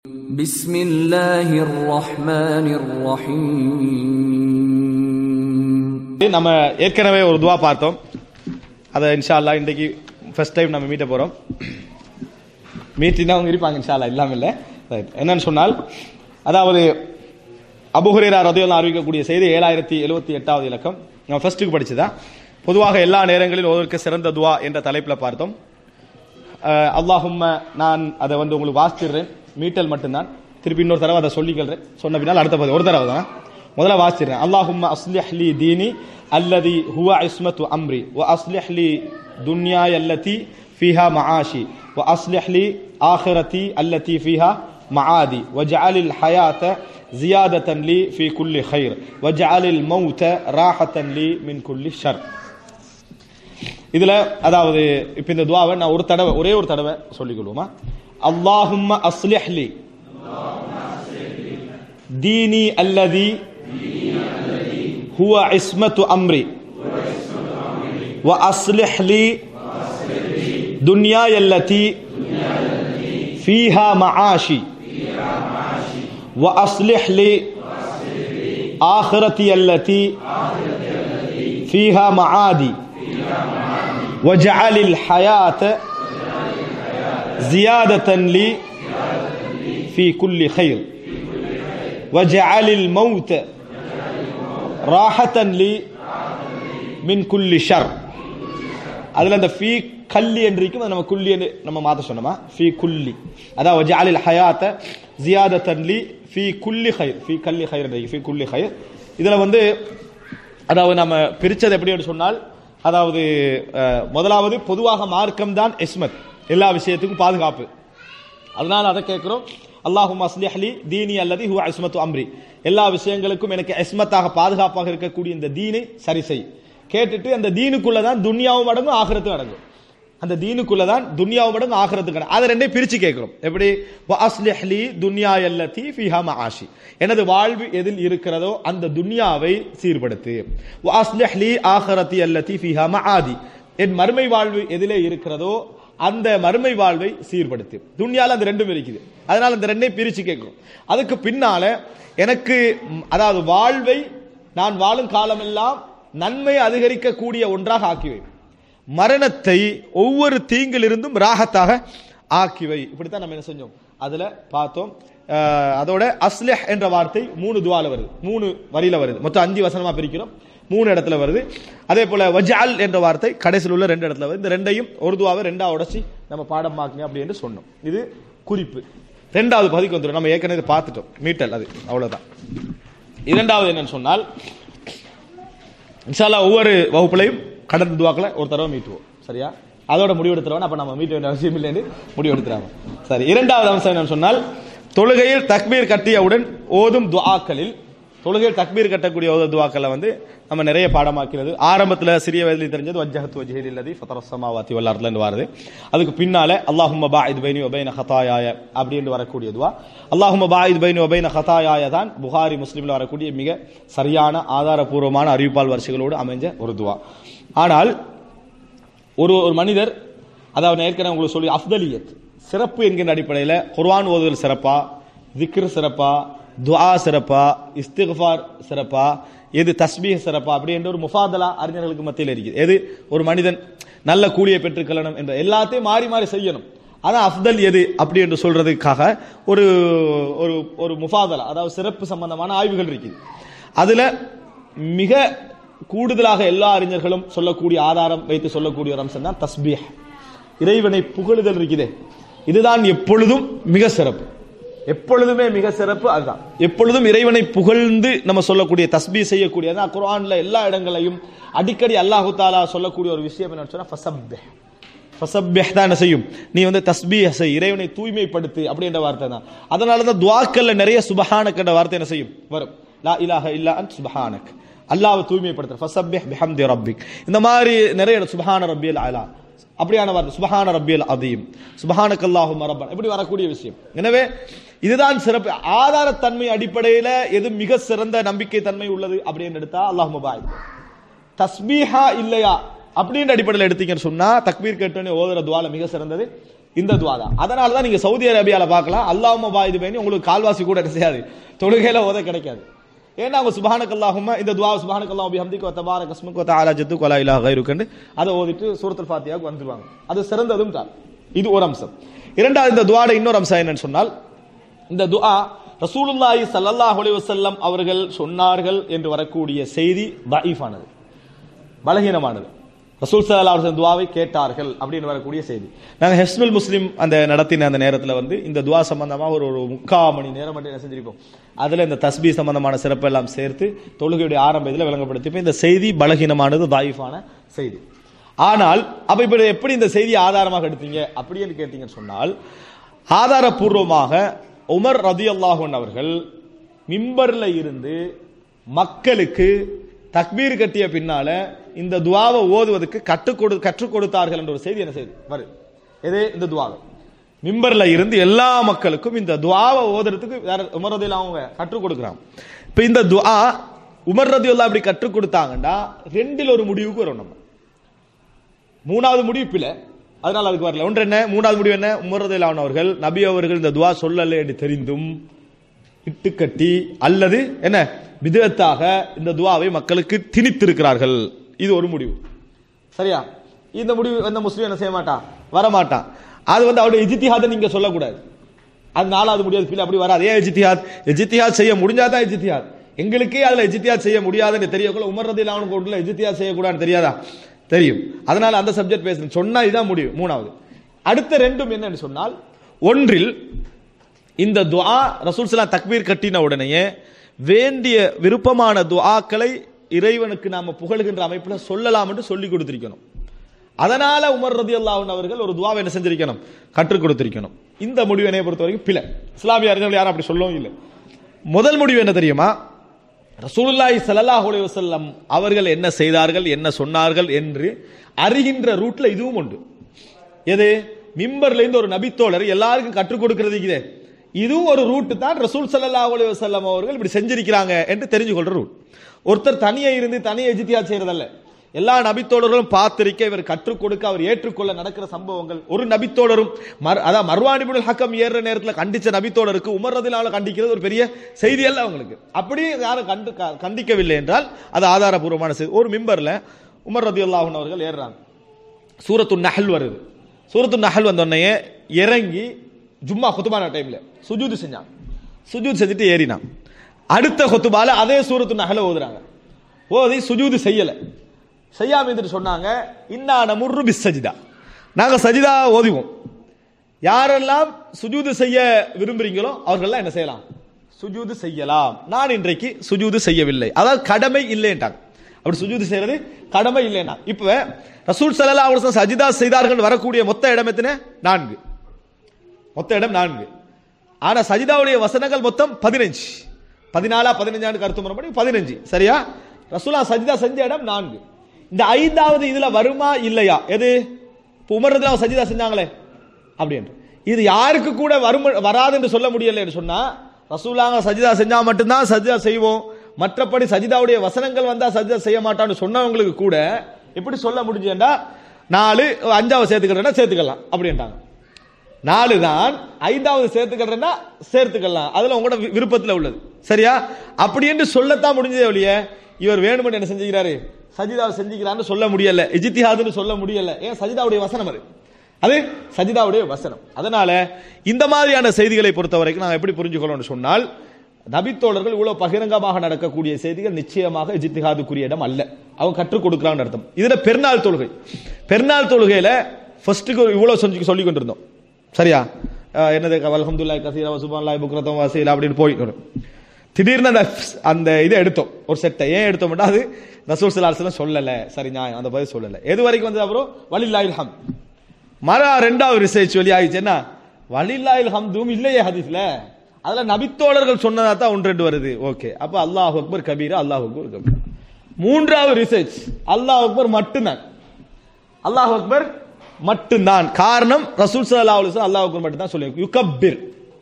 بسم الله الرحمن الرحيم நம்ம ஏற்கனவே ஒரு துவா பார்த்தோம் அதை இன்ஷா அல்லாஹ் இன்றைக்கு ஃபர்ஸ்ட் டைம் நம்ம மீட்ட போறோம் மீட்டினா அவங்க இருப்பாங்க இன்ஷா அல்லாஹ் இல்லாம இல்ல Right. என்னன்னு சொன்னால் அதாவது அபுஹுரேரா ரதியெல்லாம் அறிவிக்கக்கூடிய செய்தி ஏழாயிரத்தி எழுபத்தி எட்டாவது இலக்கம் நம்ம ஃபர்ஸ்ட்டுக்கு படிச்சதா பொதுவாக எல்லா நேரங்களிலும் ஒருவருக்கு சிறந்த துவா என்ற தலைப்பில் பார்த்தோம் அஹ் அல்லாஹும்ம நான் அதை வந்து உங்களுக்கு வாசிச்சிடுறேன் மீட்டல் மட்டும்தான் திருப்பி இன்னொரு தடவை அதை சொல்லிக்கிறேன் சொன்ன பின்னால் அடுத்த பகுதி ஒரு தடவை தான் முதல்ல வாசிச்சிடுறேன் அல்லாஹும்ம அஸ்லிஹ் லி தீனி அல்லதி ஹுவ இஸ்மத்து அம்ரி வ அஸ்லிஹ் லி துன்யாய் அல்லதி ஃபீஹா மஆஷி வ அஸ்லிஹ் லி ஆஹிரதி அல்லதி ஃபீஹா معادي واجعل الحياة زيادة لي في كل خير واجعل الموت راحة لي من كل شر இதுல அதாவது இப்ப இந்த துவாவை நான் ஒரு தடவை ஒரே ஒரு தடவை சொல்லிக் கொள்வோமா அல்லாஹும்ம அஸ்லிஹ் லி தீனி அல்லதி ஹுவ இஸ்மத்து அம்ரி وأصلح لي دنياي التي فيها معاشي وأصلح لي آخرتي التي فيها معادي واجعل الحياة زيادة لي في كل خير واجعل الموت راحة لي من كل شر அதுல அந்த ஃபீ கல்லி என்றிக்கும் அது நம்ம குல்லி என்று நம்ம மாத்த சொன்னோமா ஃபீ குல்லி அதாவது வஜாலில் ஹயாத்த ஜியாத தன்லி ஃபீ குல்லி ஹைர் ஃபீ கல்லி ஹைர் என்றைக்கு ஃபீ குல்லி ஹைர் இதுல வந்து அதாவது நம்ம பிரிச்சது எப்படி என்று சொன்னால் அதாவது அஹ், முதலாவது பொதுவாக மார்க்கம் தான் இஸ்மத் எல்லா விஷயத்துக்கும் பாதுகாப்பு அதனால அதை கேட்கிறோம் அல்லாஹும் அஸ்லிஹ்லி தீனி அல்லது ஹுவ இஸ்மத்து அம்ரி எல்லா விஷயங்களுக்கும் எனக்கு இஸ்மத்தாக பாதுகாப்பாக இருக்கக்கூடிய இந்த தீனை சரி செய் கேட்டுட்டு அந்த தீனுக்குள்ள தான் துன்யாவும் அடங்கும் ஆகிரத்தும் அடங்கும் அந்த தீனுக்குள்ள தான் துன்யாவும் அடங்கும் ஆகிரத்துக்கு அடங்கும் அதை ரெண்டையும் பிரிச்சு கேட்கிறோம் எப்படி வ அஸ்லிஹ்லி துன்யா அல்லதி ஃபீஹா மஆஷி எனது வாழ்வு எதில் இருக்கிறதோ அந்த துன்யாவை சீர்படுத்து வ அஸ்லிஹ்லி ஆகிரதி அல்லதி ஃபீஹா மஆதி என் மறுமை வாழ்வு எதிலே இருக்கிறதோ அந்த மறுமை வாழ்வை சீர்படுத்து துன்யால அந்த ரெண்டும் இருக்குது அதனால அந்த ரெண்டையும் பிரிச்சு கேட்கும் அதுக்கு பின்னால எனக்கு ம், அதாவது வாழ்வை நான் வாழும் காலமெல்லாம் நன்மை அதிகரிக்கக்கூடிய ஒன்றாக ஆக்கிவை மரணத்தை ஒவ்வொரு தீங்கிலிருந்தும் ராகத்தாக ஆக்கிவை இப்படித்தான் நம்ம என்ன செஞ்சோம் அதுல பார்த்தோம் அஹ், அதோட அஸ்லஹ் என்ற வார்த்தை மூணு துவால வருது மூணு வரியில வருது மொத்தம் அஞ்சு வசனமா பிரிக்கிறோம் மூணு இடத்துல வருது அதே போல வஜால் என்ற வார்த்தை கடைசியில் உள்ள ரெண்டு இடத்துல வருது இந்த ரெண்டையும் ஒரு துவாவை ரெண்டா உடைச்சி நம்ம பாடம் பார்க்கங்க அப்படின்னு சொன்னோம் இது குறிப்பு ரெண்டாவது பகுதிக்கு வந்துடும் நம்ம ஏற்கனவே இதை பார்த்துட்டோம் மீட்டல் அது அவ்வளவுதான் இரண்டாவது என்னன்னு சொன்னால் இன்ஷால்லா ஒவ்வொரு வகுப்புலையும் கடந்த துவாக்களை ஒரு தடவை மீட்டுவோம் சரியா அதோட முடிவெடுத்துறோம் அப்ப நம்ம மீட்ட வேண்டிய அவசியம் இல்லைன்னு முடிவெடுத்துறாங்க சரி இரண்டாவது அம்சம் என்னன்னு சொன்னால் தொழுகையில் தக்பீர் கட்டியவுடன் ஓதும் துஆக்களில் தொழுகையில் தக்பீர் கட்டக்கூடிய ஓதும் துவாக்களை வந்து நம்ம நிறைய பாடமாக்கிறது ஆரம்பத்துல சிறிய வயதில் தெரிஞ்சது வஜ்ஜஹத் வஜ்ஹில் இல்லதி ஃபதரஸ் சமாவாத்தி வல் அர்லன்னு வருது அதுக்கு பின்னால அல்லாஹும்ம பாயித் பைனி வபைன ஹதாயாய அப்படின்னு வரக்கூடிய துவா அல்லாஹும்ம பாயித் பைனி வபைன ஹதாயாய தான் புகாரி முஸ்லிம்ல வரக்கூடிய மிக சரியான ஆதாரபூர்வமான அறிவிப்பால் வரிசைகளோடு அமைஞ்ச ஒரு துவா ஆனால் ஒரு ஒரு மனிதர் அதாவது நான் ஏற்கனவே உங்களுக்கு சொல்லி அஃதலியத் சிறப்பு என்கின்ற அடிப்படையில் குர்ஆன் ஓதுதல் சிறப்பா திக்ர் சிறப்பா துஆ சிறப்பா இஸ்திக்ஃபார் சிறப்பா எது தஸ்பீஹ் சிறப்பா அப்படி என்ற ஒரு முஃபாதலா அறிஞர்களுக்கு மத்தியில் இருக்குது எது ஒரு மனிதன் நல்ல கூலியை பெற்றுக்கொள்ளணும் என்ற எல்லாத்தையும் மாறி மாறி செய்யணும் ஆனா அஃதல் எது அப்படி என்று சொல்றதுக்காக ஒரு ஒரு ஒரு முஃபாதலா அதாவது சிறப்பு சம்பந்தமான ஆய்வுகள் இருக்குது அதுல மிக கூடுதலாக எல்லா அறிஞர்களும் சொல்லக்கூடிய ஆதாரம் வைத்து சொல்லக்கூடிய ஒரு அம்சம் தான் தஸ்பீஹ் இறைவனை புகழுதல் இருக்குதே இதுதான் எப்பொழுதும் மிக சிறப்பு எப்பொழுதுமே மிக சிறப்பு அதுதான் எப்பொழுதும் இறைவனை புகழ்ந்து நம்ம சொல்லக்கூடிய தஸ்பீ செய்யக்கூடிய அதான் குர்ஆன்ல எல்லா இடங்களையும் அடிக்கடி அல்லாஹு தாலா சொல்லக்கூடிய ஒரு விஷயம் என்ன சொன்னா ஃபசப்பிஹ் ஃபசப்பிஹ் தான் என்ன செய்யும் நீ வந்து தஸ்பீஹ் செய் இறைவனை தூய்மைப்படுத்து அப்படின்ற வார்த்தை தான் அதனால தான் துவாக்கல்ல நிறைய சுபஹானக் என்ற வார்த்தை என்ன செய்யும் வரும் லா இலாஹ இல்லா அன் சுபஹானக் அல்லாஹ்வை தூய்மைப்படுத்துற ஃபசப்பிஹ் பிஹம்தி ரப்பிக் இந்த மாதிரி நிறைய இடம் சுபஹான ரப்பியல் அலா அப்படியான வார்த்தை சுபஹான ரப்பியல் அதீம் சுபஹானக் அல்லாஹும் ரப்பன் இப்படி வரக்கூடிய விஷயம் எனவே இதுதான் சிறப்பு ஆதாரத்தன்மை அடிப்படையில எது மிக சிறந்த நம்பிக்கை தன்மை உள்ளது அப்படின்னு எடுத்தா அல்லாஹ் முபாய் தஸ்பீஹா இல்லையா அப்படின்ற அடிப்படையில் எடுத்தீங்கன்னு சொன்னா தக்பீர் கேட்டோன்னே ஓதுற துவால மிக சிறந்தது இந்த துவா தான் அதனால தான் நீங்க சவுதி அரேபியால பார்க்கலாம் அல்லாஹும்ம பாயிது பயணி உங்களுக்கு கால்வாசி கூட என்ன செய்யாது தொழுகையில ஓத கிடைக்காது ஏன்னா அவங்க சுபானக் அல்லாஹும்ம இந்த துவா சுபானக் அல்லாஹ் பிஹம்திக்கு தபாரக் அஸ்முக்கு தஆலா ஜத்து கொலா இலா கைருக்கண்டு அதை ஓதிட்டு சூரத்துல் ஃபாத்தியாவுக்கு வந்துருவாங்க அது சிறந்ததும் தான் இது ஒரு அம்சம் இரண்டாவது இந்த துவாட இன்னொரு அம்சம் என்னன்னு சொன்னால் இந்த துஆ ரசூலுல்லாஹி ஸல்லல்லாஹு அலைஹி வஸல்லம் அவர்கள் சொன்னார்கள் என்று வரக்கூடிய செய்தி தஈஃபானது பலகீனமானது ரசூல் சல்லா அலுவலம் துவாவை கேட்டார்கள் அப்படின்னு வரக்கூடிய செய்தி நாங்கள் ஹெஸ்னுல் முஸ்லிம் அந்த நடத்தின அந்த நேரத்தில் வந்து இந்த துவா சம்பந்தமாக ஒரு ஒரு முக்கால் மணி நேரம் மட்டும் என்ன செஞ்சிருப்போம் அதில் இந்த தஸ்பீ சம்பந்தமான சிறப்பு எல்லாம் சேர்த்து தொழுகையுடைய ஆரம்ப இதில் விளங்கப்படுத்தி இந்த செய்தி பலகீனமானது தாயிஃபான செய்தி ஆனால் அப்ப இப்ப எப்படி இந்த செய்தியை ஆதாரமாக எடுத்தீங்க அப்படின்னு கேட்டீங்கன்னு சொன்னால் ஆதாரபூர்வமாக உமர் ரதி அல்லாஹன் அவர்கள் மிம்பர்ல இருந்து மக்களுக்கு தக்பீர் கட்டிய பின்னால இந்த துவாவை ஓதுவதற்கு கற்றுக் கொடு கற்றுக் கொடுத்தார்கள் என்ற ஒரு செய்தி என்ன செய்து வருது எது இந்த துவாவை மிம்பர்ல இருந்து எல்லா மக்களுக்கும் இந்த துவாவை ஓதுறதுக்கு வேற உமர் ரதி அவங்க கற்றுக் கொடுக்குறாங்க இப்ப இந்த துவா உமர் ரதி அப்படி கற்றுக் கொடுத்தாங்கன்னா ரெண்டில் ஒரு முடிவுக்கு வரும் நம்ம மூணாவது முடிவு பிழை அதனால அதுக்கு வரல ஒன்று என்ன மூணாவது முடிவு என்ன உமரதிலான் அவர்கள் நபி அவர்கள் இந்த துவா சொல்லலை என்று தெரிந்தும் இட்டுக்கட்டி அல்லது என்ன விதத்தாக இந்த துவாவை மக்களுக்கு திணித்திருக்கிறார்கள் இது ஒரு முடிவு சரியா இந்த முடிவு எந்த முஸ்லீம் என்ன செய்ய மாட்டான் வரமாட்டான் அது வந்து அவருடைய இஜித்திஹாதை நீங்க சொல்லக்கூடாது அது நாலாவது முடியாது பிள்ளை அப்படி வராது ஏன் எஜித்திஹாத் எஜித்திஹாத் செய்ய முடிஞ்சாதான் எஜித்திஹாத் எங்களுக்கே அதுல எஜித்தியாத் செய்ய முடியாதுன்னு தெரியக்குள்ள உமர் ரதில் அவனுக்கு ஒன்றுல எஜித்தியாத் செய்யக்கூடாதுன்னு தெரியாதா தெரியும் அதனால அந்த சப்ஜெக்ட் பேசுறேன் சொன்னா இதுதான் முடிவு மூணாவது அடுத்த ரெண்டும் என்னன்னு சொன்னால் ஒன்றில் இந்த துஆ ரசூல் ஸல்லல்லாஹு தக்பீர் கட்டின உடனேயே வேண்டிய விருப்பமான துஆக்களை இறைவனுக்கு நாம புகழ்கின்ற அமைப்புல சொல்லலாம் என்று சொல்லி கொடுத்திருக்கணும் அதனால உமர் ரதி அவர்கள் ஒரு துவாவை என்ன செஞ்சிருக்கணும் கற்றுக் கொடுத்திருக்கணும் இந்த முடிவு என்னை பொறுத்த வரைக்கும் பிழை இஸ்லாமிய அறிஞர்கள் யாரும் அப்படி சொல்லவும் இல்லை முதல் முடிவு என்ன தெரியுமா ரசூலுல்லாஹி ஸல்லல்லாஹு அலைஹி வஸல்லம் அவர்கள் என்ன செய்தார்கள் என்ன சொன்னார்கள் என்று அறிகின்ற ரூட்ல இதுவும் உண்டு எது மிம்பர்ல இருந்து ஒரு நபித்தோழர் எல்லாருக்கும் கற்றுக் கொடுக்கிறது இதே இதுவும் ஒரு ரூட் தான் ரசூல் ஸல்லல்லாஹு அலைஹி வஸல்லம் அவர்கள் இப்படி செஞ்சிருக்கிறாங்க என்று தெரிஞ்சு கொள்ற ரூட் ஒருத்தர் தனியே இருந்து தனியே எஜித்தியா செய்யறதல்ல எல்லா நபித்தோழர்களும் பார்த்திருக்க இவர் கற்றுக் கொடுக்க அவர் ஏற்றுக்கொள்ள நடக்கிற சம்பவங்கள் ஒரு நபித்தோழரும் மர் அதான் மர்வானிபுல் ஹக்கம் ஏறுற நேரத்தில் கண்டிச்ச நபித்தோழருக்கு உமர் ரதிலால கண்டிக்கிறது ஒரு பெரிய செய்தி அல்ல அவங்களுக்கு அப்படி யாரும் கண்டு க- கண்டிக்கவில்லை என்றால் அது ஆதாரபூர்வமான செய்தி ஒரு மிம்பர்ல உமர் ரதி அவர்கள் ஏறுறாங்க சூரத்து நஹல் வருது சூரத்து நஹல் வந்த உடனே இறங்கி ஜும்மா குத்துபான டைம்ல சுஜூது செஞ்சான் சுஜூத் செஞ்சுட்டு ஏறினான் அடுத்த குத்துபால அதே சூரத்து நஹல ஓதுறாங்க ஓதி சுஜூது செய்யல செய்யாம இருந்துட்டு சொன்னாங்க இன்னான முர்ரு பிஸ் சஜிதா நாங்க சஜிதா ஓதிவோம் யாரெல்லாம் சுஜூது செய்ய விரும்புறீங்களோ அவர்கள்லாம் என்ன செய்யலாம் சுஜூது செய்யலாம் நான் இன்றைக்கு சுஜூது செய்யவில்லை அதாவது கடமை இல்லைன்ட்டாங்க அப்படி சுஜூது செய்யறது கடமை இல்லைன்னா இப்ப ரசூல் ஸல்லல்லாஹு அலைஹி வஸல்லம் சஜிதா செய்தார்கள் வரக்கூடிய மொத்த இடம் எத்தனை நான்கு மொத்த இடம் நான்கு ஆனா சஜிதாவுடைய வசனங்கள் மொத்தம் பதினஞ்சு பதினாலா பதினஞ்சாண்டு கருத்து முறைப்படி பதினஞ்சு சரியா ரசூலா சஜிதா செஞ்ச இடம் நான்கு இந்த ஐந்தாவது இதுல வருமா இல்லையா எது இப்ப உமர் ரலியல்லாஹு சஜிதா செஞ்சாங்களே அப்படின்னு இது யாருக்கு கூட வரும் வராதுன்னு சொல்ல முடியலன்னு சொன்னா ரசூலாங்க சஜிதா செஞ்சா மட்டும்தான் சஜிதா செய்வோம் மற்றபடி சஜிதாவுடைய வசனங்கள் வந்தா சஜிதா செய்ய மாட்டான்னு சொன்னவங்களுக்கு கூட எப்படி சொல்ல முடிஞ்சுண்டா நாலு அஞ்சாவது சேர்த்துக்கிறேன்னா சேர்த்துக்கலாம் அப்படின்ட்டாங்க நாலு தான் ஐந்தாவது சேர்த்துக்கிறேன்னா சேர்த்துக்கலாம் அதுல உங்களோட வி- விருப்பத்துல உள்ளது சரியா அப்படி என்று சொல்லத்தான் முடிஞ்சதே ஒழிய இவர் வேணுமென்று என்ன செஞ்சுக்கிறாரு சஜிதாவை செஞ்சுக்கிறான்னு சொல்ல முடியல இஜித்திஹாதுன்னு சொல்ல முடியல ஏன் சஜிதாவுடைய வசனம் அது அது சஜிதாவுடைய வசனம் அதனால இந்த மாதிரியான செய்திகளை பொறுத்த வரைக்கும் நாங்கள் எப்படி புரிஞ்சுக்கணும்னு சொன்னால் நபித்தோழர்கள் இவ்வளவு பகிரங்கமாக நடக்கக்கூடிய செய்திகள் நிச்சயமாக இஜித்திஹாதுக்குரிய இடம் அல்ல அவங்க கற்றுக் கொடுக்குறாங்கன்னு அர்த்தம் இதுல பெருநாள் தொழுகை பெருநாள் தொழுகையில ஃபர்ஸ்ட்டுக்கு இவ்வளவு சொல்லி சொல்லி கொண்டிருந்தோம் சரியா அஹ் என்னது அல்ஹம்துலில்லாஹி கசீரா சுப்ஹானல்லாஹி புக்ரத்தம் வாசீலா அப்படின்னு போய் திடீர்னு அந்த அந்த இதை எடுத்தோம் ஒரு செட்டை ஏன் எடுத்தோம்னா அது ரசூல் ஸல்லல்லாஹு அலைஹி வஸல்லம் சொல்லல சரி நியாயம் அந்த பதில் சொல்லல எது வரைக்கும் வந்து அப்புறம் வலில்லாஹில் ஹம் மர ரெண்டாவது ரிசர்ச் வெளி ஆயிடுச்சு என்ன வலில்லாஹில் ஹம்தும் இல்லையே ஹதீஸ்ல அதுல நபித்தோழர்கள் சொன்னதா தான் ஒன்று ரெண்டு வருது ஓகே அப்ப அல்லாஹ் அக்பர் கபீரா அல்லாஹ் அக்பர் கபீர் மூன்றாவது ரிசர்ச் அல்லாஹ் அக்பர் மட்டும்தான் அல்லாஹ் அக்பர் மட்டும்தான் காரணம் ரசூல் ஸல்லல்லாஹு அலைஹி வஸல்லம் அல்லாஹ் அக்பர் மட்டும் தான் சொல்லி யுகப்பிர்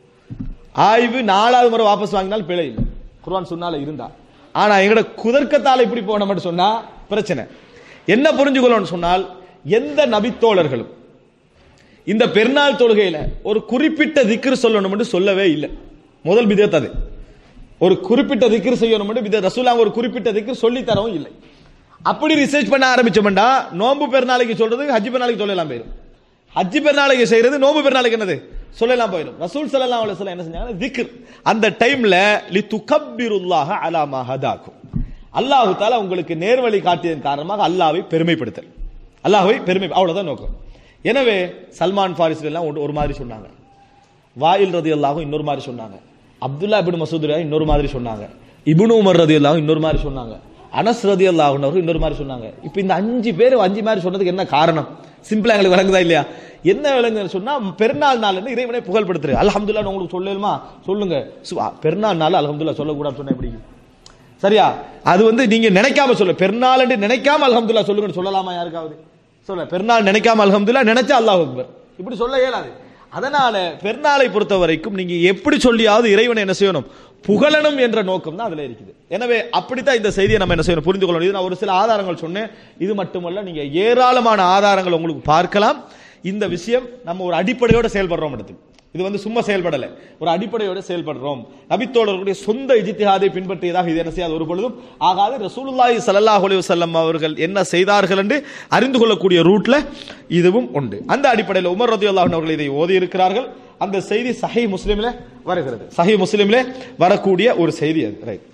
ஆய்வு நாலாவது முறை வாபஸ் வாங்கினால் பிழை இல்லை குர்ஆன் சொன்னால இருந்தா ஆனா எங்கட குதர்க்கத்தால இப்படி போன மட்டும் சொன்னா பிரச்சனை என்ன புரிஞ்சுக்கணும்னு சொன்னால் எந்த நபித்தோழர்களும் இந்த பெருநாள் தொழுகையில ஒரு குறிப்பிட்ட திக்ர் சொல்லணும்னு சொல்லவே இல்லை முதல் பிதத் அது ஒரு குறிப்பிட்ட திக்ர் செய்யணும் வித ரசூலாங்க ஒரு குறிப்பிட்ட திக்ர் சொல்லி தரவும் இல்லை அப்படி ரிசர்ச் பண்ண ஆரம்பிச்சோம்டா நோன்பு பெருநாளைக்கு சொல்றது ஹஜ்ஜி பெருநாளைக்கு சொல்லலாம் போயிடும் ஹஜ்ஜி பெருநாளைக்கு செய்யறது நோன்பு பெருநாளைக்கு என்னது சொல்லலாம் போயிடும் ரசூல் ஸல்லல்லாஹு அலைஹி வஸல்லம் என்ன செஞ்சாங்க திக்ர் அந்த டைம்ல லி துகப்பிருல்லாஹ அலா மா ஹதாக்கும் அல்லாஹ் தஆலா உங்களுக்கு நேர்வழி காட்டியதன் காரணமாக அல்லாஹ்வை பெருமைப்படுத்தல் அல்லாஹ்வை பெருமை அவ்வளவுதான் நோக்கம் எனவே சல்மான் ஃபாரிஸ் எல்லாம் ஒரு- ஒரு மாதிரி சொன்னாங்க வாயில் ரதி அல்லாஹும் இன்னொரு மாதிரி சொன்னாங்க அப்துல்லா இபின் மசூத் ரலியல்லாஹு இன்னொரு மாதிரி சொன்னாங்க இப்னு உமர் ரதி அல்லாஹும் இன்னொரு மாதிரி சொன்னாங்க அனஸ் ரதி அல்லாஹும் இன்னொரு மாதிரி சொன்னாங்க இப்போ இந்த அஞ்சு பேர் அஞ்சு மாதிரி சொன்னதுக்கு என்ன காரணம் சிம்பிளா எங்களுக்கு விளங்குதா இல்லையா என்ன விளங்குதுன்னு சொன்னா பெருநாள் நாள் இறைவனை புகழ்படுத்துறது அல்ஹம்துலில்லாஹ் உங்களுக்கு சொல்லலுமா சொல்லுங்க சு- ஆ, பெருநாள் நாள் அல்ஹம்துலில்லாஹ் சொல்லக்கூடாதுன்னு சொன்னா எப்படி சரியா அது வந்து நீங்க நினைக்காம சொல்ல பெருநாள் என்று நினைக்காம அல்ஹம்துலில்லாஹ் சொல்லுங்கன்னு சொல்லலாமா யாருக்காவது சொல்ல பெருநாள் நினைக்காம அல்ஹம்துலில்லாஹ் நினைச்சா அல்லாஹ் அக்பர் இப்படி சொல்ல இயலாது அதனால பெருநாளை பொறுத்த வரைக்கும் நீங்க எப்படி சொல்லியாவது இறைவனை என்ன செய்யணும் புகழணும் என்ற நோக்கம் தான் அதுல இருக்குது எனவே அப்படித்தான் இந்த செய்தியை நம்ம என்ன செய்யணும் புரிந்து கொள்ளணும் இது நான் ஒரு சில ஆதாரங்கள் சொன்னேன் இது மட்டுமல்ல நீங்க ஏராளமான ஆதாரங்கள் உங்களுக்கு பார்க்கலாம் இந்த விஷயம் நம்ம ஒரு அடிப்படையோட செயல்படுறோம் இடத்துக்கு இது வந்து சும்மா செயல்படல ஒரு அடிப்படையோட செயல்படுறோம் நபித்தோழர்களுடைய சொந்த இஜித்திஹாதை பின்பற்றியதாக இது என்ன செய்யாது ஒரு பொழுதும் ஆகாது ரசூலுல்லாஹி ஸல்லல்லாஹு அலைஹி வஸல்லம் அவர்கள் என்ன செய்தார்கள் என்று அறிந்து கொள்ளக்கூடிய ரூட்ல இதுவும் உண்டு அந்த அடிப்படையில் உமர் ரதியுல்லாஹு அன்ஹு அவர்கள் இதை ஓதி இருக்கிறார்கள் அந்த செய்தி சஹீஹ் முஸ்லிம்ல வருகிறது சஹீஹ் முஸ்லிம்ல வரக்கூடிய ஒரு செய்தி அது ரைட்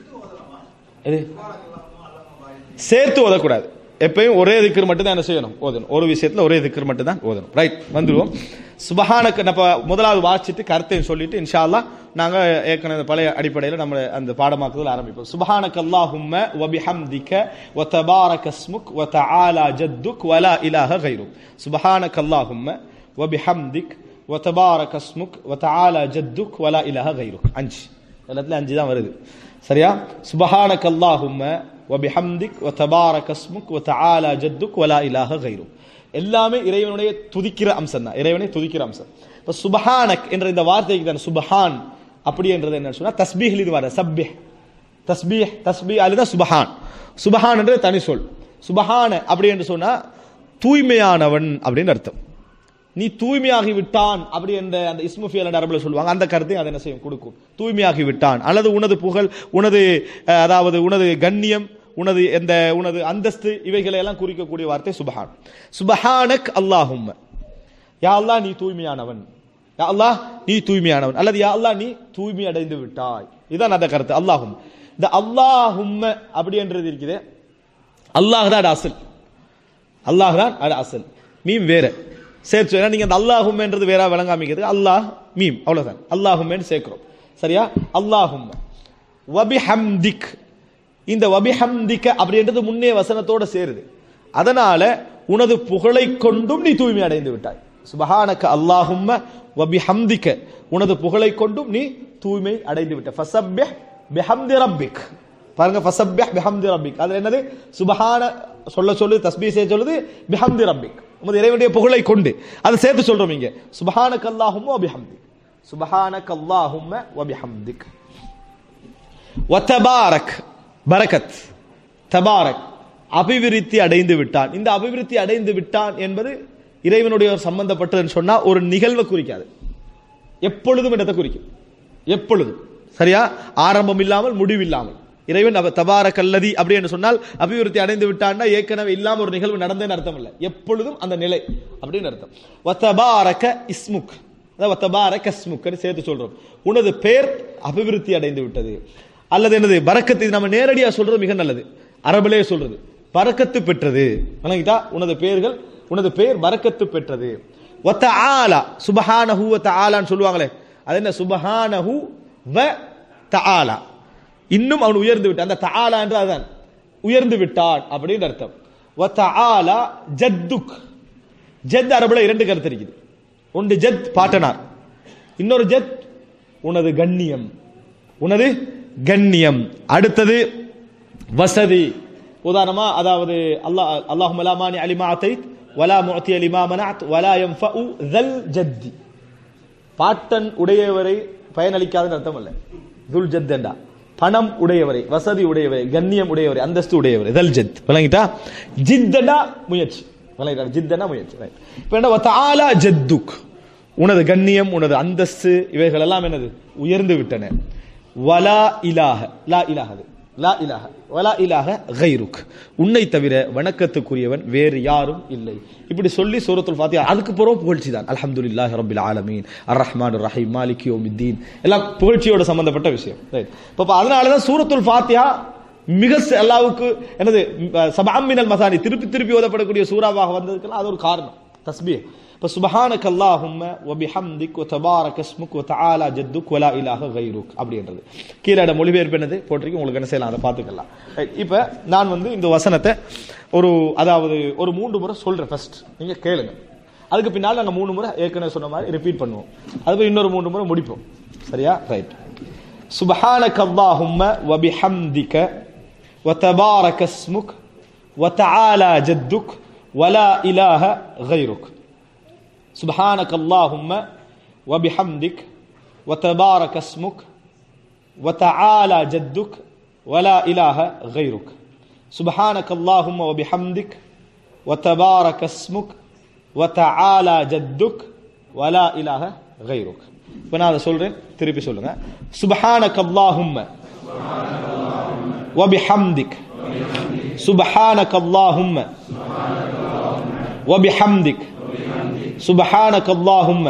இது சேர்த்து ஓதக்கூடாது எப்பயும் ஒரே திக்கர் மட்டும் தான் என்ன செய்யணும் ஓதணும் ஒரு விஷயத்துல ஒரே திக்கர் மட்டும் தான் ஓதணும் ரைட் வந்துருவோம் சுபஹானக்கு நம்ம முதலாவது வாசிச்சுட்டு கருத்தையும் சொல்லிட்டு இன்ஷா அல்லாஹ் நாங்க ஏற்கனவே பழைய அடிப்படையில் நம்ம அந்த பாடமாக்குதல் ஆரம்பிப்போம் சுபஹானக் அல்லாஹும்ம வபிஹம்திக வ தபாரக ஸ்முக் வ தஆலா ஜத்துக் வ லா இலாஹ கைருக் சுபஹானக் அல்லாஹும்ம வபிஹம்திக் வ தபாரக ஸ்முக் வ தஆலா ஜத்துக் வ லா இலாஹ கைருக் அஞ்சு எல்லாத்துலயும் அஞ்சு தான் வருது சரியா சுபஹானக் அல்லாஹும்ம வபிஹம்திக் வ தபாரக ஸ்முக் வ தஆலா ஜத்துக் வ லா இலாஹ கைருக் எல்லாமே இறைவனுடைய துதிக்கிற அம்சம் தான் இறைவனை துதிக்கிற அம்சம் இப்ப சுபஹானக் என்ற இந்த வார்த்தைக்கு தான் சுபஹான் அப்படி என்றது என்ன சொன்னா தஸ்பீஹில் இது வர சப்பிஹ் தஸ்பீஹ் தஸ்பீஹ் அதுதான் சுபஹான் சுபஹான் என்றது தனி சொல் சுபஹான அப்படி என்று சொன்னா தூய்மையானவன் அப்படின்னு அர்த்தம் நீ தூய்மையாகி விட்டான் அப்படி என்ற அந்த இஸ்முஃபியல் அரபில் சொல்லுவாங்க அந்த கருத்தை அதை என்ன செய்யும் கொடுக்கும் தூய்மையாகி விட்டான் அல்லது உனது புகழ் உனது அஹ், அதாவது உனது கண்ணியம் உனது எந்த உனது அந்தஸ்து இவைகளை எல்லாம் குறிக்கக்கூடிய வார்த்தை சுபஹான் சுபஹானக் அல்லாஹும் யா அல்லாஹ் நீ தூய்மையானவன் யா அல்லாஹ் நீ தூய்மையானவன் அல்லது யா அல்லாஹ் நீ தூய்மை அடைந்து விட்டாய் இதான் அந்த கருத்து அல்லாஹும் இந்த அல்லாஹும் அப்படி என்றது இருக்குது அல்லாஹ் தான் அது அசல் அல்லாஹ் தான் அது அசல் மீம் வேற சேர்த்து ஏன்னா நீங்க அந்த அல்லாஹும்ன்றது வேற விளங்காமிக்கிறது அல்லாஹ் மீம் அவ்வளவுதான் அல்லாஹும்மேன்னு சேர்க்கிறோம் சரியா அல்லாஹும் வபிஹம்திக் இந்த வபிஹம்திக்க அப்படின்றது முன்னே வசனத்தோட சேருது அதனால உனது புகழை கொண்டும் நீ தூய்மை அடைந்து விட்டாய் சுபஹானக அல்லாஹும்ம வபிஹம்திக்க உனது புகழை கொண்டும் நீ தூய்மை அடைந்து விட்ட ஃபசப்பிஹ் பிஹம்தி ரப்பிக் பாருங்க ஃபசப்பிஹ் பிஹம்தி ரப்பிக் அதுல என்னது சுபஹான சொல்ல சொல்லுது தஸ்பீஹ் செய்ய சொல்லுது பிஹம்தி ரப்பிக் உமது இறைவனுடைய புகழை கொண்டு அதை சேர்த்து சொல்றோம் இங்க சுபஹானக அல்லாஹும்ம வபிஹம்திக் சுபஹானக அல்லாஹும்ம வபிஹம்திக் வத்தபாரக் பரக்கத் தபாரக் அபிவிருத்தி அடைந்து விட்டான் இந்த அபிவிருத்தி அடைந்து விட்டான் என்பது இறைவனுடைய ஒரு சம்பந்தப்பட்டதுன்னு சொன்னா ஒரு நிகழ்வை குறிக்காது எப்பொழுதும் இடத்தை குறிக்கும் எப்பொழுதும் சரியா ஆரம்பம் இல்லாமல் முடிவில்லாமல் இறைவன் அவ தபாரக் அல்லதி அப்படி என்று சொன்னால் அபிவிருத்தி அடைந்து விட்டான்னா ஏற்கனவே இல்லாம ஒரு நிகழ்வு நடந்தேன்னு அர்த்தம் இல்லை எப்பொழுதும் அந்த நிலை அப்படின்னு அர்த்தம் வத்தபாரக இஸ்முக் அதாவது வத்தபாரக இஸ்முக்னு சேர்த்து சொல்றோம் உனது பெயர் அபிவிருத்தி அடைந்து விட்டது அல்லது என்னது பரக்கத்து இது நம்ம நேரடியா சொல்றது மிக நல்லது அரபிலே சொல்றது பரக்கத்து பெற்றது வணங்கிட்டா உனது பெயர்கள் உனது பெயர் பரக்கத்து பெற்றது ஒத்த ஆலா சுபஹானஹு வ தஆலான்னு சொல்லுவாங்களே அது என்ன சுபஹானஹு வ தஆலா இன்னும் அவன் உயர்ந்து விட்டான் அந்த தஆலா என்று அதுதான் உயர்ந்து விட்டான் அப்படின்னு அர்த்தம் வ தஆலா ஜத்துக் ஜத் அரபுல இரண்டு கருத்து இருக்குது ஒன்று ஜத் பாட்டனார் இன்னொரு ஜத் உனது கண்ணியம் உனது கண்ணியம் அடுத்தது வசதி உதாரணமா அதாவது அல்லாஹ் அல்லாஹும் அலாமானி அலிமா அத்தைத் வலா முஅத்தி அலிமா மனஅத் வலா யன்ஃபஉ தல் ஜத்தி பாட்டன் உடையவரை பயனளிக்காதுன்னு அர்த்தம் அல்ல துல் ஜத்தண்டா பணம் உடையவரை வசதி உடையவரை கண்ணியம் உடையவரை அந்தஸ்து உடையவரை தல் ஜத் விளங்கிட்டா ஜித்தண்டா முயற்சி விளங்கிட்டா ஜித்தனா முயற்சி ரைட் இப்போ என்ன தாலா ஜத்துக் உனது கண்ணியம் உனது அந்தஸ்து இவைகள் எல்லாம் என்னது உயர்ந்து விட்டன வலா இலாஹ லா இலாஹது லா இலாஹ வலா இலாஹ கைருக் உன்னை தவிர வணக்கத்துக்குரியவன் வேறு யாரும் இல்லை இப்படி சொல்லி சூரத்துல் ஃபாத்தியா அதுக்கு பிறகு புகழ்ச்சி தான் அல்ஹம்துலில்லாஹி ரப்பில் ஆலமீன் அர் ரஹ்மான் ரஹீம் மாலிக் யௌமித்தீன் எல்லாம் புகழ்ச்சியோட சம்பந்தப்பட்ட விஷயம் ரைட் இப்போ அதனால தான் சூரத்துல் ஃபாத்தியா மிக ச- அல்லாவுக்கு என்னது சபாமினல் மசானி திருப்பி திருப்பி ஓதப்படக்கூடிய சூறாவாக வந்ததுக்கெல்லாம் அது ஒரு காரணம் தஸ்பீஹ் இப்ப சுபஹானக அல்லாஹும்ம வ பிஹம்திக் வ தபாரக இஸ்முக் வ தஆலா ஜத்துக் வலா இலாஹ கைருக் அப்படின்றது கீழே மொழிபெயர்ப்பு என்னது போட்டிருக்கு உங்களுக்கு என்ன செய்யலாம் அதை பார்த்துக்கலாம் Right. இப்ப நான் வந்து இந்த வசனத்தை ஒரு அதாவது ஒரு மூன்று முறை சொல்றேன் ஃபர்ஸ்ட் நீங்க கேளுங்க அதுக்கு பின்னால் நாங்க மூணு முறை ஏற்கனவே சொன்ன மாதிரி ரிப்பீட் பண்ணுவோம் அதுக்கு இன்னொரு மூணு முறை முடிப்போம் சரியா ரைட் سبحانك اللهم وبحمدك وتبارك اسمك وتعالى جدك ولا إله غيرك سبحانك اللهم وبحمدك وتبارك اسمك وتعالى جدك ولا إله غيرك سبحانك اللهم وبحمدك وتبارك اسمك وتعالى جدك ولا إله غيرك இப்போ நான் அதை சொல்றேன் திருப்பி சொல்லுங்க சுபஹானக அல்லாஹும்ம وبحمدك سبحانك اللهم وبحمدك سبحانك اللهم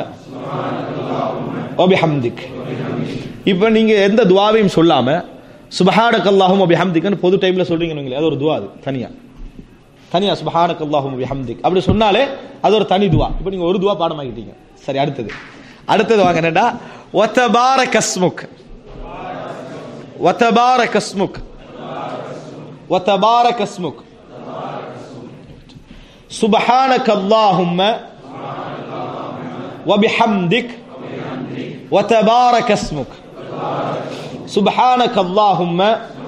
وبحمدك இப்போ நீங்க எந்த துவாவையும் சொல்லாம சுபஹானக் அல்லாஹும் அபிஹம்திக்னு பொது டைம்ல சொல்றீங்க அது ஒரு துவா அது தனியா தனியா சுபஹானக் அல்லாஹும் அபிஹம்திக் அப்படி சொன்னாலே அது ஒரு தனி துவா இப்போ நீங்க ஒரு துவா பாடமாக்கிட்டீங்க சரி அடுத்தது அடுத்தது வாங்க என்னடா وتبارك اسمك وتبارك اسمك وتبارك اسمك سبحانك اللهم وبحمدك وتبارك اسمك سبحانك اللهم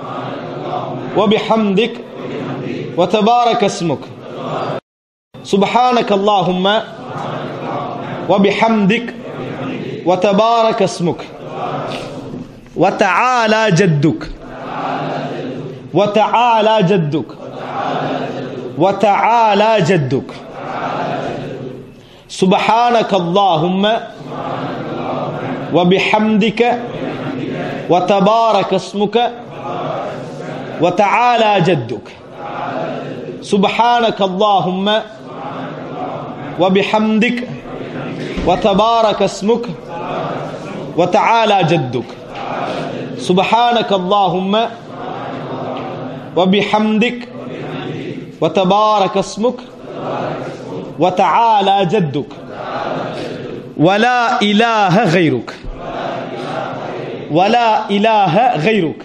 وبحمدك وتبارك اسمك سبحانك اللهم وبحمدك وتبارك اسمك وتعالى جدك وتعالى جدك وتعالى جدك سبحانك اللهم وبحمدك وتبارك اسمك وتعالى جدك سبحانك اللهم وبحمدك وتبارك اسمك وتعالى جدك سبحانك اللهم وبحمدك وتبارك اسمك وتعالى جدك ولا إله غيرك ولا إله غيرك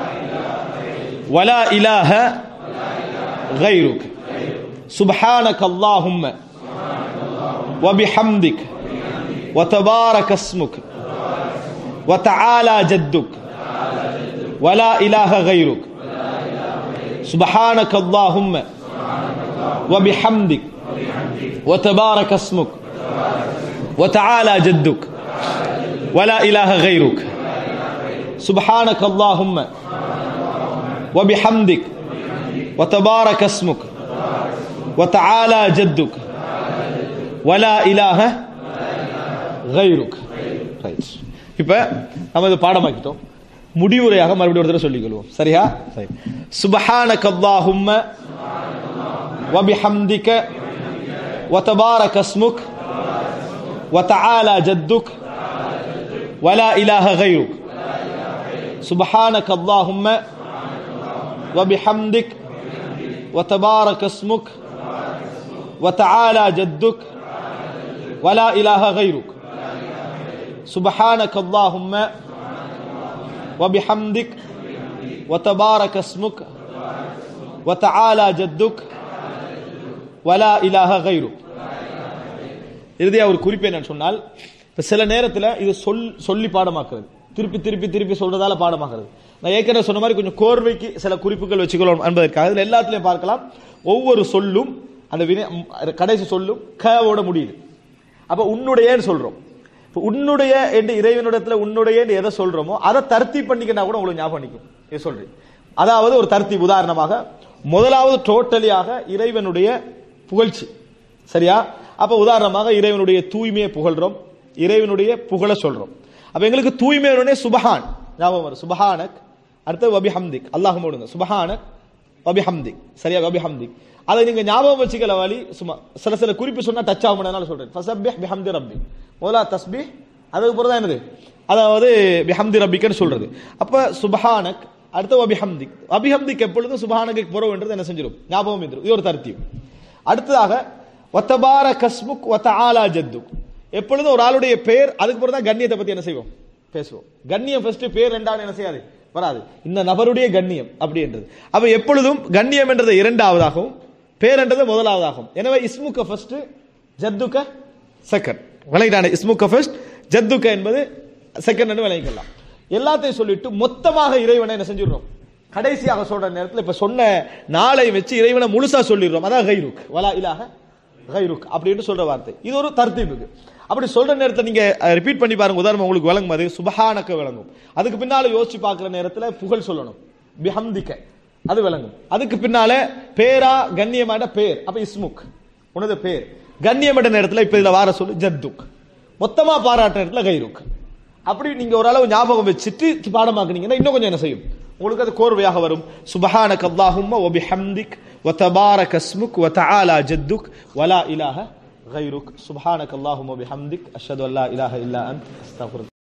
ولا إله غيرك سبحانك اللهم وبحمدك وتبارك اسمك وتعالى جدك ولا إله غيرك سبحانك اللهم وبحمدك وتبارك اسمك وتعالى جدك ولا إله غيرك سبحانك اللهم وبحمدك وتبارك اسمك وتعالى جدك ولا إله غيرك ரைட் இப்ப நம்ம இது பாடமாக்கிட்டோம் முடிவுரையாக மறுபடியும் ஒரு தடவை சொல்லிக்கொள்வோம் சரியா சரி சுபஹானக அல்லாஹும்ம وبحمدك وتبارك اسمك وتعالى جدك ولا إله غيرك سبحانك اللهم وبحمدك وتبارك اسمك وتعالى جدك ولا إله غيرك سبحانك اللهم وبحمدك وتبارك اسمك وتعالى جدك ولا إله غيرك இறுதியா ஒரு குறிப்பு என்னன்னு சொன்னால் இப்ப சில நேரத்துல இது சொல் சொல்லி பாடமாக்குறது திருப்பி திருப்பி திருப்பி சொல்றதால பாடமாக்குறது நான் ஏற்கனவே சொன்ன மாதிரி கொஞ்சம் கோர்வைக்கு சில குறிப்புகள் வச்சுக்கணும் என்பதற்காக இதுல எல்லாத்துலயும் பார்க்கலாம் ஒவ்வொரு சொல்லும் அந்த வினை கடைசி சொல்லும் கவோட முடியுது அப்ப உன்னுடையன்னு சொல்றோம் இப்ப உன்னுடைய என்று இறைவனிடத்துல உன்னுடைய என்று எதை சொல்றோமோ அதை தர்த்தி பண்ணிக்கினா கூட உங்களுக்கு ஞாபகம் நிற்கும் இது சொல்றேன் அதாவது ஒரு தர்த்தி உதாரணமாக முதலாவது டோட்டலியாக இறைவனுடைய புகழ்ச்சி சரியா அப்ப உதாரணமாக இறைவனுடைய தூய்மையை புகழ்றோம் இறைவனுடைய புகழ சொல்றோம் அப்ப எங்களுக்கு தூய்மையுடனே சுபஹான் ஞாபகம் வரும் சுபஹானக் அடுத்து வபிஹம்திக் அல்லாஹ் மூடுங்க சுபஹானக் வபிஹம்திக் சரியா வபிஹம்திக் அதை நீங்க ஞாபகம் வச்சுக்கல வழி சும்மா சில சில குறிப்பு சொன்னா டச் ஆகும்னால சொல்றேன் ஃபசப்பிஹ் பிஹம்தி ரப்பி முதலா தஸ்பீஹ் அதுக்கு பிறகு தான் என்னது அதாவது பிஹம்தி ரப்பிக்கன்னு சொல்றது அப்ப சுபஹானக் அடுத்து வபிஹம்திக் அபிஹம்திக் எப்பொழுதும் சுபஹானக்கு புறவுன்றது என்ன செஞ்சிடும் ஞாபகம் வந்துடும் இது ஒரு தர்த்தீப் அடுத்ததாக ஒத்தபார கஸ்முக் ஒத்த ஆலா ஜத்துக் எப்பொழுதும் ஒரு ஆளுடைய பேர் அதுக்கு பிறகு தான் கண்ணியத்தை பத்தி என்ன செய்வோம் பேசுவோம் கண்ணியம் ஃபர்ஸ்ட் பேர் ரெண்டாவது என்ன செய்யாது வராது இந்த நபருடைய கண்ணியம் அப்படின்றது அப்ப எப்பொழுதும் கண்ணியம் என்றது இரண்டாவதாகவும் பேர் என்றது முதலாவதாகும் எனவே இஸ்முக்க ஃபர்ஸ்ட் ஜத்துக்க செகண்ட் விளங்கிட்டான இஸ்முக்க ஃபர்ஸ்ட் ஜத்துக்க என்பது செகண்ட் விளங்கிக்கலாம் எல்லாத்தையும் சொல்லிட்டு மொத்தமாக இறைவனை என்ன செஞ்சிடுறோம் கடைசியாக சொல்ற நேரத்தில் இப்ப சொன்ன நாளை வச்சு இறைவனை முழுசா சொல்லிடுறோம் அதான் கைருக் வலா இலாக கைருக் அப்படின்னு சொல்ற வார்த்தை இது ஒரு தர்த்தீபுக்கு அப்படி சொல்ற நேரத்தை நீங்க ரிப்பீட் பண்ணி பாருங்க உதாரணம் உங்களுக்கு விளங்கும் அது சுபஹானக்க விளங்கும் அதுக்கு பின்னால யோசிச்சு பார்க்குற நேரத்தில் புகழ் சொல்லணும் பிஹம்திக்க அது விளங்கும் அதுக்கு பின்னால பேரா கண்ணியமான பேர் அப்ப இஸ்முக் உனது பேர் கண்ணியமற்ற நேரத்தில் இப்ப இதுல வார சொல்லு ஜத்துக் மொத்தமா பாராட்டுற நேரத்தில் கைருக் அப்படி நீங்க ஓரளவு ஞாபகம் வச்சுட்டு பாடமாக்குனீங்கன்னா இன்னும் கொஞ்சம் என்ன செய்யும் உங்களுக்கு அது கோர்வையாக வரும் சுபஹானக அல்லாஹும்ம வ பிஹம்திக் வ தபாரக ஸ்முக் வ தஆலா ஜத்துக் வலா இலாஹ غيرك سبحانك اللهم وبحمدك أشهد أن لا إله إلا أنت أستغفرك